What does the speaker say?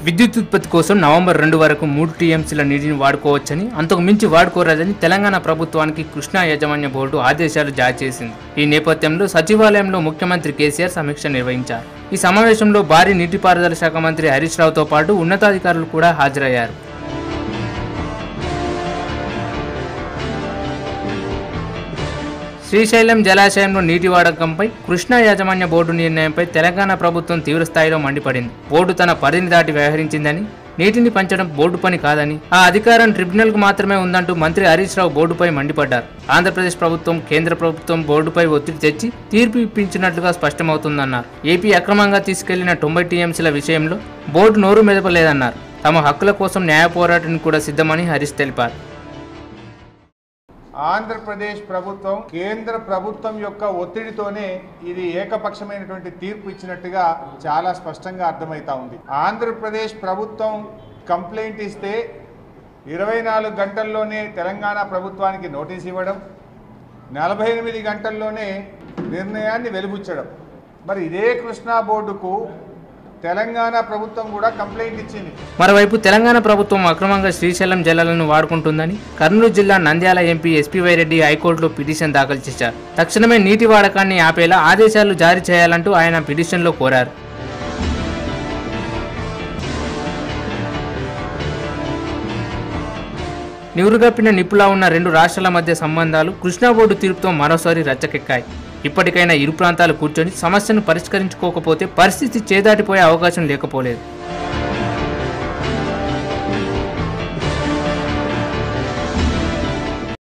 విద్యుత్ ఉత్పత్తి కోసం నవంబర్ రెండు వరకు మూడు టీఎంసీల నీటిని వాడుకోవచ్చని అంతకు మించి వాడుకోరాదని తెలంగాణ ప్రభుత్వానికి కృష్ణా యాజమాన్య బోర్డు ఆదేశాలు జారీ చేసింది ఈ నేపథ్యంలో సచివాలయంలో ముఖ్యమంత్రి కేసీఆర్ సమీక్ష నిర్వహించారు ఈ సమావేశంలో భారీ నీటిపారుదల శాఖ మంత్రి హరీష్ రావుతో పాటు ఉన్నతాధికారులు కూడా హాజరయ్యారు శ్రీశైలం జలాశయంలో నీటి వాడకంపై కృష్ణా యాజమాన్య బోర్డు నిర్ణయంపై తెలంగాణ ప్రభుత్వం తీవ్రస్థాయిలో మండిపడింది బోర్డు తన పరిధిని దాటి వ్యవహరించిందని నీటిని పంచడం బోర్డు పని కాదని ఆ అధికారం ట్రిబ్యునల్కు మాత్రమే ఉందంటూ మంత్రి హరీష్ రావు బోర్డుపై మండిపడ్డారు ఆంధ్రప్రదేశ్ ప్రభుత్వం కేంద్ర ప్రభుత్వం బోర్డుపై ఒత్తిడి తెచ్చి తీర్పు ఇప్పించినట్లుగా స్పష్టమవుతుందన్నారు ఏపీ అక్రమంగా తీసుకెళ్లిన తొంభై టీఎంసీల విషయంలో బోర్డు నోరు మెదపలేదన్నారు తమ హక్కుల కోసం న్యాయ పోరాటానికి కూడా సిద్ధమని హరీష్ తెలిపారు ఆంధ్రప్రదేశ్ ప్రభుత్వం కేంద్ర ప్రభుత్వం యొక్క ఒత్తిడితోనే ఇది ఏకపక్షమైనటువంటి తీర్పు ఇచ్చినట్టుగా చాలా స్పష్టంగా అర్థమవుతా ఉంది ఆంధ్రప్రదేశ్ ప్రభుత్వం కంప్లైంట్ ఇస్తే ఇరవై నాలుగు గంటల్లోనే తెలంగాణ ప్రభుత్వానికి నోటీస్ ఇవ్వడం నలభై ఎనిమిది గంటల్లోనే నిర్ణయాన్ని వెలుబుచ్చడం మరి ఇదే కృష్ణా బోర్డుకు తెలంగాణ ప్రభుత్వం కూడా కంప్లైంట్ ఇచ్చింది మరోవైపు తెలంగాణ ప్రభుత్వం అక్రమంగా శ్రీశైలం జలాలను వాడుకుంటుందని కర్నూలు జిల్లా నంద్యాల ఎంపీ ఎస్పీ రెడ్డి హైకోర్టులో పిటిషన్ దాఖలు చేశారు తక్షణమే నీటి వాడకాన్ని ఆపేలా ఆదేశాలు జారీ చేయాలంటూ ఆయన పిటిషన్లో కోరారు నివురుగప్పిన నిప్పులా ఉన్న రెండు రాష్ట్రాల మధ్య సంబంధాలు కృష్ణా బోర్డు తీర్పుతో మరోసారి రచ్చకెక్కాయి ఇప్పటికైనా ఇరు ప్రాంతాలు కూర్చొని సమస్యను పరిష్కరించుకోకపోతే పరిస్థితి చేదాటిపోయే అవకాశం లేకపోలేదు